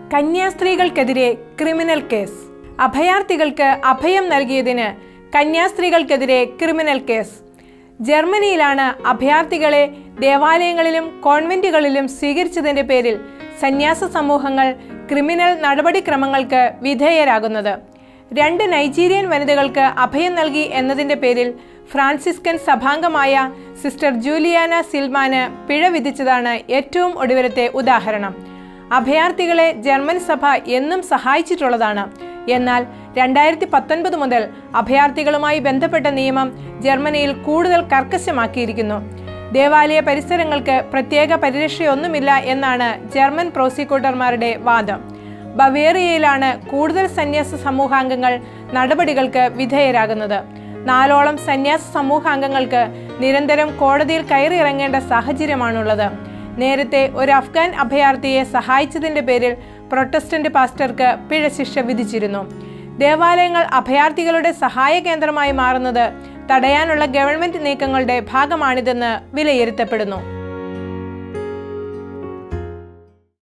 കന്യാസ്ത്രീകൾക്കെതിരെ criminal case അഭയാർത്ഥികൾക്ക് അഭയം നൽകിയതിന് കന്യാസ്ത്രീകൾക്കെതിരെ criminal case ജർമ്മനിയിലാണ് അഭയാർത്ഥികളെ ദേവാലയങ്ങളിലും കോൺവെന്റുകളിലും സ്വീകരിച്ചതിന്റെ പേരിൽ സന്യാസ സമൂഹങ്ങൾ ക്രിമിനൽ നടപടിക്രമങ്ങൾക്ക് വിധേയരാകുന്നത് രണ്ട് നൈജീരിയൻ വനിതകൾക്ക് അഭയം നൽകി എന്നതിന്റെ പേരിൽ ഫ്രാൻസിസ്കൻ സഭാംഗമായ സിസ്റ്റർ ജൂലിയാന സിൽമാന് പിഴ വിധിച്ചതാണ് ഏറ്റവും ഒടുവിലത്തെ ഉദാഹരണം അഭയാർത്ഥികളെ ജർമ്മൻ സഭ എന്നും സഹായിച്ചിട്ടുള്ളതാണ് എന്നാൽ രണ്ടായിരത്തി പത്തൊൻപത് മുതൽ അഭയാർത്ഥികളുമായി ബന്ധപ്പെട്ട നിയമം ജർമ്മനിയിൽ കൂടുതൽ കർക്കശമാക്കിയിരിക്കുന്നു ദേവാലയ പരിസരങ്ങൾക്ക് പ്രത്യേക പരിരക്ഷയൊന്നുമില്ല എന്നാണ് ജർമ്മൻ പ്രോസിക്യൂട്ടർമാരുടെ വാദം ബവേറിയയിലാണ് കൂടുതൽ സന്യാസ സമൂഹാംഗങ്ങൾ നടപടികൾക്ക് വിധേയരാകുന്നത് നാലോളം സന്യാസ സമൂഹാംഗങ്ങൾക്ക് നിരന്തരം കോടതിയിൽ കയറിയിറങ്ങേണ്ട സാഹചര്യമാണുള്ളത് നേരത്തെ ഒരു അഫ്ഗാൻ അഭയാർത്ഥിയെ സഹായിച്ചതിന്റെ പേരിൽ പ്രൊട്ടസ്റ്റന്റ് പാസ്റ്റർക്ക് പിഴ ശിക്ഷ വിധിച്ചിരുന്നു ദേവാലയങ്ങൾ അഭയാർത്ഥികളുടെ സഹായ കേന്ദ്രമായി മാറുന്നത് തടയാനുള്ള ഗവൺമെന്റ് നീക്കങ്ങളുടെ ഭാഗമാണിതെന്ന് വിലയിരുത്തപ്പെടുന്നു